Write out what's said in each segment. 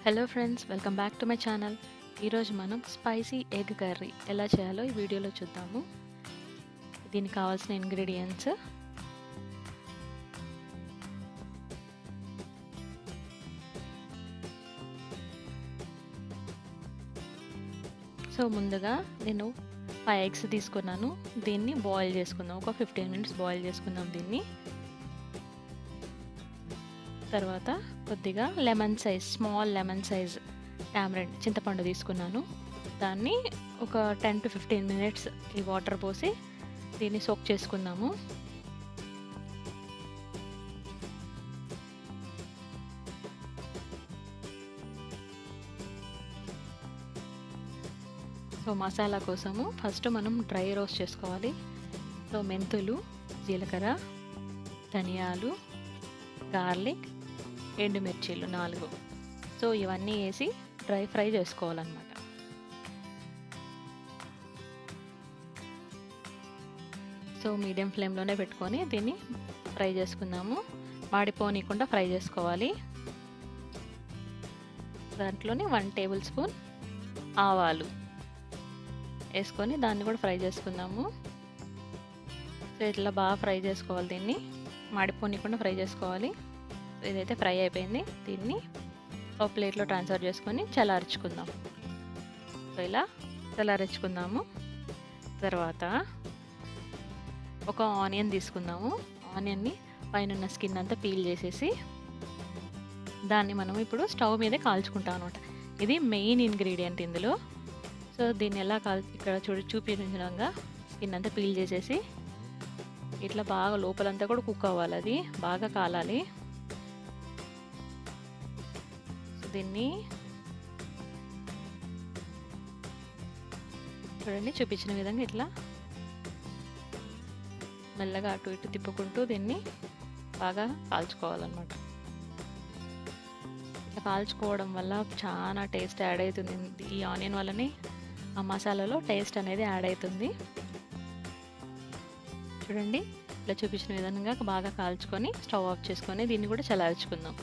hello friends welcome back to my channel ఈరోజు మనం spicy egg curry ఎలా చేయాలో ఈ వీడియోలో చూద్దాము దీనికి కావాల్సిన ఇంగ్రీడియంట్స్ సో ముందుగా నేను ఫైవ్ ఎగ్స్ తీసుకున్నాను దీన్ని బాయిల్ చేసుకుందాం ఒక ఫిఫ్టీన్ మినిట్స్ బాయిల్ చేసుకుందాం దీన్ని తర్వాత కొద్దిగా lemon size small lemon size tamarind చింతపండు తీసుకున్నాను దాన్ని ఒక టెన్ టు ఫిఫ్టీన్ మినిట్స్ ఈ వాటర్ పోసి దీన్ని సోక్ చేసుకుందాము సో మసాలా కోసము ఫస్ట్ మనం డ్రై రోస్ట్ చేసుకోవాలి సో మెంతులు జీలకర్ర ధనియాలు గార్లిక్ ఎండుమిర్చీలు నాలుగు సో ఇవన్నీ వేసి డ్రై ఫ్రై చేసుకోవాలన్నమాట సో మీడియం ఫ్లేమ్లోనే పెట్టుకొని దీన్ని ఫ్రై చేసుకుందాము మాడిపోనీయకుండా ఫ్రై చేసుకోవాలి దాంట్లోనే వన్ టేబుల్ స్పూన్ ఆవాలు వేసుకొని దాన్ని కూడా ఫ్రై చేసుకుందాము సో ఇట్లా బాగా ఫ్రై చేసుకోవాలి దీన్ని మాడిపోనీయకుండా ఫ్రై చేసుకోవాలి ఇదైతే ఫ్రై అయిపోయింది దీన్ని ఒక ప్లేట్లో ట్రాన్స్ఫర్ చేసుకొని చల్లార్చుకుందాం సో ఇలా చల్లారించుకుందాము తర్వాత ఒక ఆనియన్ తీసుకుందాము ఆనియన్ని పైన స్కిన్ అంతా పీల్ చేసేసి దాన్ని మనం ఇప్పుడు స్టవ్ మీదే కాల్చుకుంటాం అనమాట ఇది మెయిన్ ఇంగ్రీడియంట్ ఇందులో సో దీన్ని ఎలా కాల్ ఇక్కడ చూడు చూపించడంగా స్కిన్ అంతా పీల్ చేసేసి ఇట్లా బాగా లోపలంతా కూడా కుక్ అవ్వాలి అది బాగా కాలాలి దీన్ని చూడండి చూపించిన విధంగా ఇట్లా మెల్లగా అటు ఇటు తిప్పుకుంటూ దీన్ని బాగా కాల్చుకోవాలన్నమాట ఇట్లా కాల్చుకోవడం వల్ల చాలా టేస్ట్ యాడ్ అవుతుంది ఈ ఆనియన్ వల్లనే ఆ మసాలాలో టేస్ట్ అనేది యాడ్ అవుతుంది చూడండి ఇట్లా చూపించిన విధంగా బాగా కాల్చుకొని స్టవ్ ఆఫ్ చేసుకొని దీన్ని కూడా చల్లార్చుకుందాం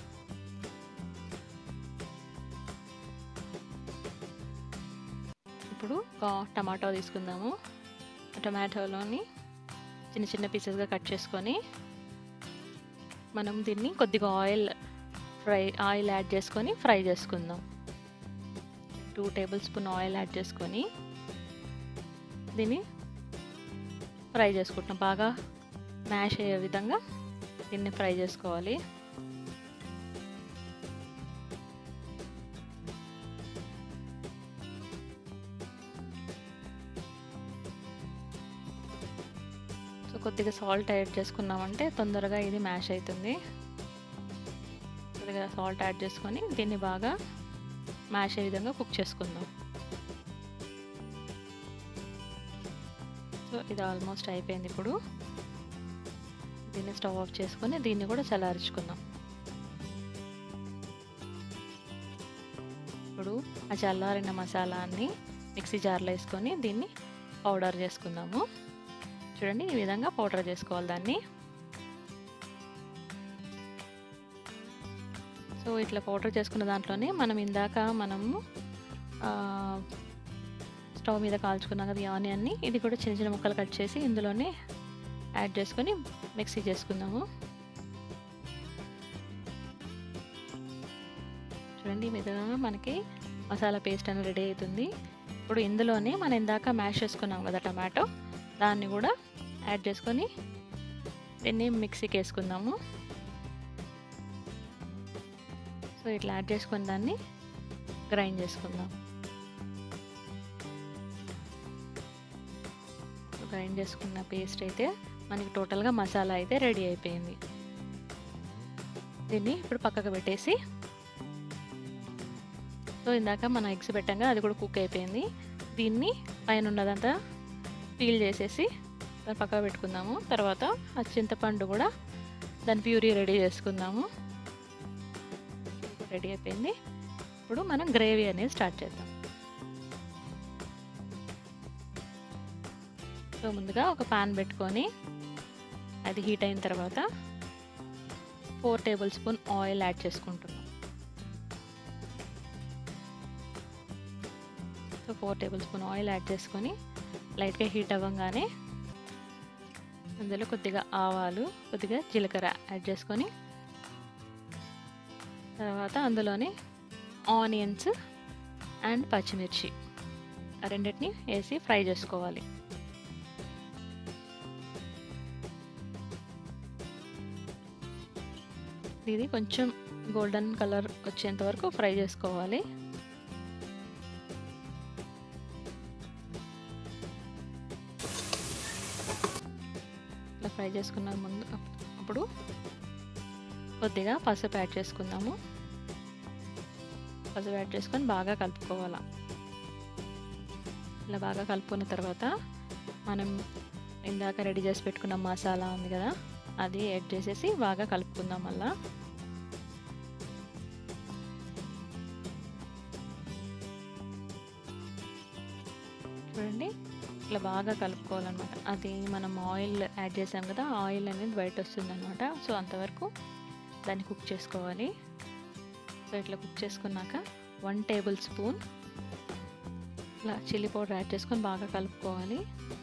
ఇప్పుడు టమాటో తీసుకుందాము టమాటోలోని చిన్న చిన్న పీసెస్గా కట్ చేసుకొని మనం దీన్ని కొద్దిగా ఆయిల్ ఫ్రై ఆయిల్ యాడ్ చేసుకొని ఫ్రై చేసుకుందాం two tablespoon oil add చేసుకొని దీన్ని ఫ్రై చేసుకుంటాం బాగా మ్యాష్ అయ్యే విధంగా దీన్ని ఫ్రై చేసుకోవాలి సో కొద్దిగా సాల్ట్ యాడ్ చేసుకున్నామంటే తొందరగా ఇది మ్యాష్ అవుతుంది కొద్దిగా సాల్ట్ యాడ్ చేసుకొని దీన్ని బాగా మ్యాష్ అయ్యే విధంగా కుక్ చేసుకుందాం సో ఇది ఆల్మోస్ట్ అయిపోయింది ఇప్పుడు దీన్ని స్టవ్ ఆఫ్ చేసుకొని దీన్ని కూడా చల్లారించుకుందాం ఇప్పుడు ఆ చల్లారిన మసాలాన్ని మిక్సీ జార్లో వేసుకొని దీన్ని పౌడర్ చేసుకుందాము చూడండి ఈ విధంగా పౌడర్ చేసుకోవాలి దాన్ని సో ఇట్లా పౌడర్ చేసుకున్న దాంట్లోనే మనం ఇందాక మనము స్టవ్ మీద కాల్చుకున్నాం కదా ఈ ఆనియన్ని ఇది కూడా చిన్న చిన్న ముక్కలు కట్ చేసి ఇందులోనే యాడ్ చేసుకొని మిక్సీ చేసుకుందాము చూడండి ఈ విధంగా మనకి మసాలా పేస్ట్ అనేది రెడీ అవుతుంది ఇప్పుడు ఇందులోనే మనం ఇందాక మ్యాష్ చేసుకున్నాం కదా టమాటో దాన్ని కూడా యాడ్ చేసుకొని దీన్ని మిక్సీకి వేసుకుందాము సో ఇట్లా యాడ్ చేసుకుని దాన్ని గ్రైండ్ చేసుకుందాం గ్రైండ్ చేసుకున్న పేస్ట్ అయితే మనకి టోటల్గా మసాలా అయితే రెడీ అయిపోయింది దీన్ని ఇప్పుడు పక్కకు పెట్టేసి సో ఇందాక మనం ఎగ్స్ పెట్టాక అది కూడా కుక్ అయిపోయింది దీన్ని పైన ఉన్నదంతా పీల్ చేసేసి దాన్ని పక్కకు పెట్టుకుందాము తర్వాత ఆ చింతపండు కూడా దాని ప్యూరీ రెడీ చేసుకుందాము రెడీ అయిపోయింది ఇప్పుడు మనం గ్రేవీ అనేది స్టార్ట్ చేద్దాం సో ముందుగా ఒక పాన్ పెట్టుకొని అది హీట్ అయిన తర్వాత four tablespoon oil add చేసుకుంటున్నాం four tablespoon oil add చేసుకొని లైట్గా హీట్ అవ్వగానే అందులో కొద్దిగా ఆవాలు కొద్దిగా జీలకర్ర యాడ్ చేసుకొని తర్వాత అందులోనే ఆనియన్స్ అండ్ పచ్చిమిర్చి ఆ రెండింటిని వేసి ఫ్రై చేసుకోవాలి ఇది కొంచెం గోల్డెన్ కలర్ వచ్చేంత వరకు ఫ్రై చేసుకోవాలి ఇట్లా ఫ్రై చేసుకున్న ముందు అప్పుడు కొద్దిగా పసుపు యాడ్ చేసుకుందాము పసుపు యాడ్ చేసుకొని బాగా కలుపుకోవాలి ఇలా బాగా కలుపుకున్న తర్వాత మనం ఇందాక రెడీ చేసి పెట్టుకున్న మసాలా ఉంది కదా అది యాడ్ చేసేసి బాగా కలుపుకుందాం మళ్ళా చూడండి ఇట్లా బాగా కలుపుకోవాలన్నమాట అది మనం ఆయిల్ యాడ్ చేసాం కదా ఆయిల్ అనేది బయట వస్తుంది అనమాట సో అంతవరకు దాన్ని కుక్ చేసుకోవాలి సో ఇట్లా కుక్ చేసుకున్నాక వన్ టేబుల్ స్పూన్ ఇట్లా చిల్లీ పౌడర్ యాడ్ చేసుకొని బాగా కలుపుకోవాలి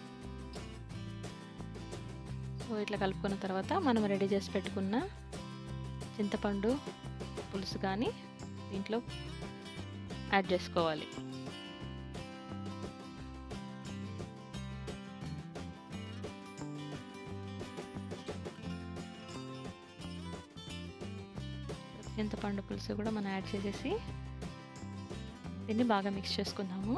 సో ఇట్లా కలుపుకున్న తర్వాత మనం రెడీ చేసి పెట్టుకున్న చింతపండు పులుసు కానీ దీంట్లో యాడ్ చేసుకోవాలి చింతపండు పులుసు కూడా మనం యాడ్ చేసేసి దీన్ని బాగా మిక్స్ చేసుకుందాము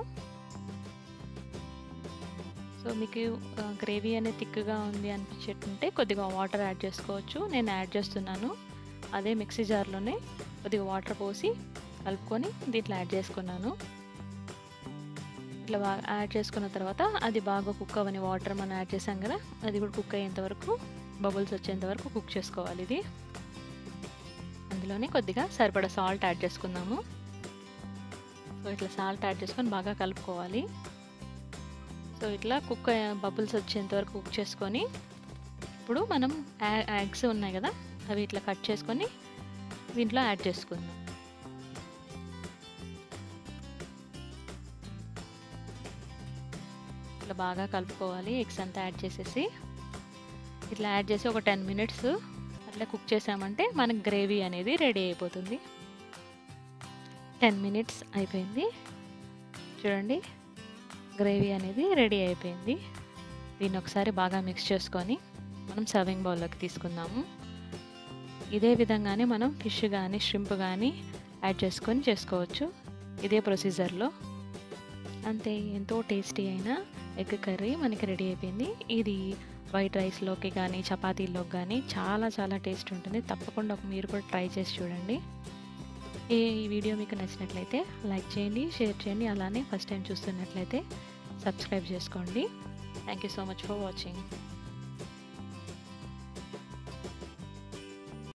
సో మీకు గ్రేవీ అనేది థిక్గా ఉంది అనిపించేటుంటే కొద్దిగా వాటర్ యాడ్ చేసుకోవచ్చు నేను యాడ్ చేస్తున్నాను అదే మిక్సీ జార్లోనే కొద్దిగా వాటర్ పోసి కలుపుకొని దీంట్లో యాడ్ చేసుకున్నాను ఇట్లా బాగా యాడ్ చేసుకున్న తర్వాత అది బాగా కుక్ అవ్వని వాటర్ మనం యాడ్ చేసాం కదా అది కూడా కుక్ అయ్యేంత వరకు బబుల్స్ వచ్చేంత వరకు కుక్ చేసుకోవాలి ఇది అందులోనే కొద్దిగా సరిపడా సాల్ట్ యాడ్ చేసుకుందాము సో ఇట్లా సాల్ట్ యాడ్ చేసుకొని బాగా కలుపుకోవాలి సో ఇట్లా కుక్ బబుల్స్ వచ్చేంత వరకు కుక్ చేసుకొని ఇప్పుడు మనం ఎగ్స్ ఉన్నాయి కదా అవి ఇట్లా కట్ చేసుకొని దీంట్లో యాడ్ చేసుకుందాం ఇట్లా బాగా కలుపుకోవాలి ఎగ్స్ అంతా యాడ్ చేసేసి ఇట్లా యాడ్ చేసి ఒక టెన్ మినిట్స్ అట్లా కుక్ చేసామంటే మనకి గ్రేవీ అనేది రెడీ అయిపోతుంది టెన్ మినిట్స్ అయిపోయింది చూడండి గ్రేవీ అనేది రెడీ అయిపోయింది దీన్ని ఒకసారి బాగా మిక్స్ చేసుకొని మనం సర్వింగ్ బౌల్లోకి తీసుకుందాము ఇదే విధంగానే మనం ఫిష్ కానీ షింప్ కానీ యాడ్ చేసుకొని చేసుకోవచ్చు ఇదే ప్రొసీజర్లో అంతే ఎంతో టేస్టీ అయిన ఎగ్ కర్రీ మనకి రెడీ అయిపోయింది ఇది వైట్ రైస్లోకి కానీ చపాతీల్లోకి కానీ చాలా చాలా టేస్ట్ ఉంటుంది తప్పకుండా మీరు కూడా ట్రై చేసి చూడండి ఈ వీడియో మీకు నచ్చినట్లయితే లైక్ చేయండి షేర్ చేయండి అలానే ఫస్ట్ టైం చూస్తున్నట్లయితే సబ్స్క్రైబ్ చేసుకోండి thank you so much for watching